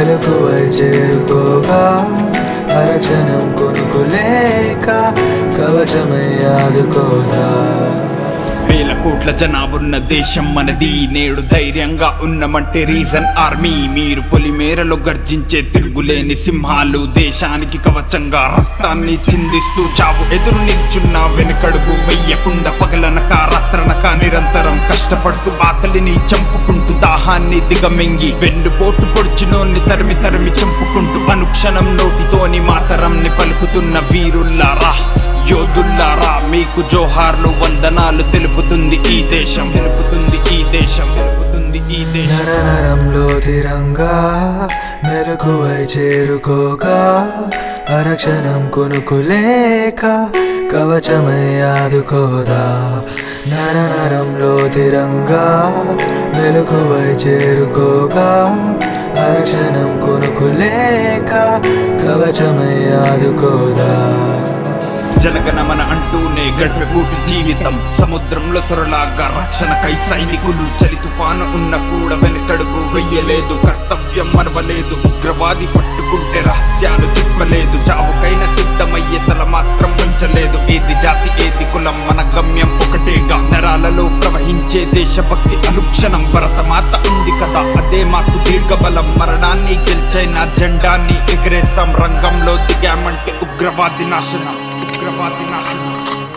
మెలకువై చేరుకోగా అరక్షణం కొనుక్కులేక కవచమై ఆదుకోదా వేల కోట్ల జనాభున్న దేశం మనది నేడు ధైర్యంగా ఉన్నమంటే రీజన్ ఆర్మీ మీరు పొలిమేరలో గర్జించే తిరుగులేని సింహాలు దేశానికి కవచంగా రక్తాన్ని చిందిస్తూ చావు ఎదురు నిల్చున్న వెనుకడుగు వెయ్యకుండా పగలనక రాత్రనక నిరంతరం కష్టపడుతూ ఆకలిని చంపుకుంటూ దాహాన్ని దిగమింగి వెన్నుపోటు పొడిచినోన్ని తరిమి తరిమి చంపుకుంటూ అనుక్షణం నోటితోని మాతరంని పలుకుతున్న వీరుల్లారా యోధుల్లారా మీకు జోహార్లు వందనాలు తెలుపుతుంది ఈ దేశం తెలుపుతుంది ఈ దేశం తెలుపుతుంది ఈ దేశం నర నరంలో తిరంగా మెలకువై చేరుకోగా అరక్షణం కొనుక్కులేక కవచమై ఆదుకోదా నర నరంలో తిరంగా మెలకువై చేరుకోగా అరక్షణం కొనుక్కులేక కవచమై ఆదుకోదా జనగణమన అంటూనే గడిపెపూటి జీవితం సముద్రంలో సొరలాగా రక్షణకై సైనికులు చలి తుఫాను ఉన్న కూడా వెనుకడుగు వెయ్యలేదు కర్తవ్యం మరవలేదు ఉగ్రవాది పట్టుకుంటే రహస్యాలు చెప్పలేదు చావుకైన సిద్ధమయ్యే తల మాత్రం వంచలేదు ఏది జాతి ఏది కులం మన గమ్యం ఒకటేగా నరాలలో ప్రవహించే దేశభక్తి అనుక్షణం భరతమాత ఉంది కదా అదే మాకు దీర్ఘబలం మరణాన్ని గెలిచైన జెండాన్ని ఎగరేస్తాం రంగంలో దిగామంటే ఉగ్రవాది నాశనం ఉగ్రవాది నాశనం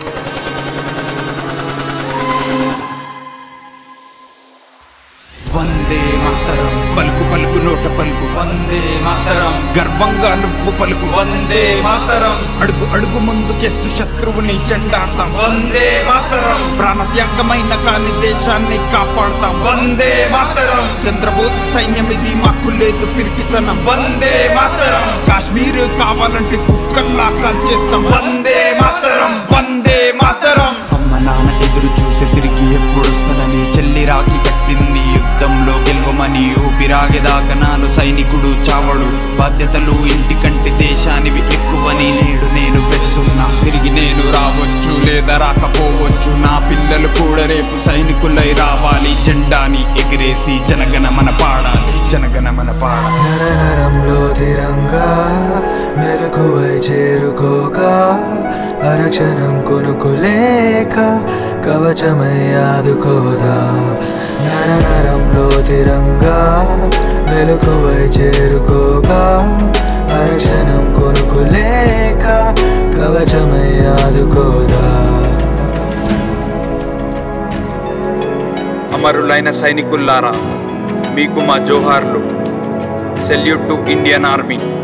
వందే మాతరం పలుకు పలుకు నోట పలుకు వందే మాతరం గర్వంగా నువ్వు పలుకు వందే మాతరం అడుగు అడుగు ముందుకేస్తూ శత్రువుని చెండాడతాం వందే మాతరం ప్రాణత్యాగమైన కాని దేశాన్ని కాపాడతాం వందే మాతరం చంద్రబోసు సైన్యం ఇది మాకు లేదు పిరికితనం వందే మాతరం కాశ్మీర్ కావాలంటే కుక్కల్లా కాల్చేస్తాం వందే మాతరం వందే మాతరం అమ్మ నాన్న ఎదురు చూసి తిరిగి ఎప్పుడొస్తుందని చెల్లి రాకి కట్టింది యుద్ధంలో గెలవమని ఊపిరాగేదాకా నాలో సైనికుడు చావడు బాధ్యతలు ఇంటికంటే దేశానివి ఎక్కువని నేడు నేను వెళ్తున్నా తిరిగి నేను రావచ్చు లేదా రాకపోవచ్చు నా పిల్లలు కూడా రేపు సైనికులై రావాలి జెండాని ఎగిరేసి జనగణమన పాడాలి జనగణమన పాడాలి నర నరంలో తిరంగా మెలకువై చేరుకోగా అరక్షణం కొనుక్కులేక కవచమై ఆదుకోదా నర నరంలో తిరంగా మెలకువై చేరుకోగా అరక్షణం కొనుక్కులేక కవచమై ఆదుకోదా అమరులైన సైనికుల్లారా మీకు మా జోహార్లు సెల్యూట్ టు ఇండియన్ ఆర్మీ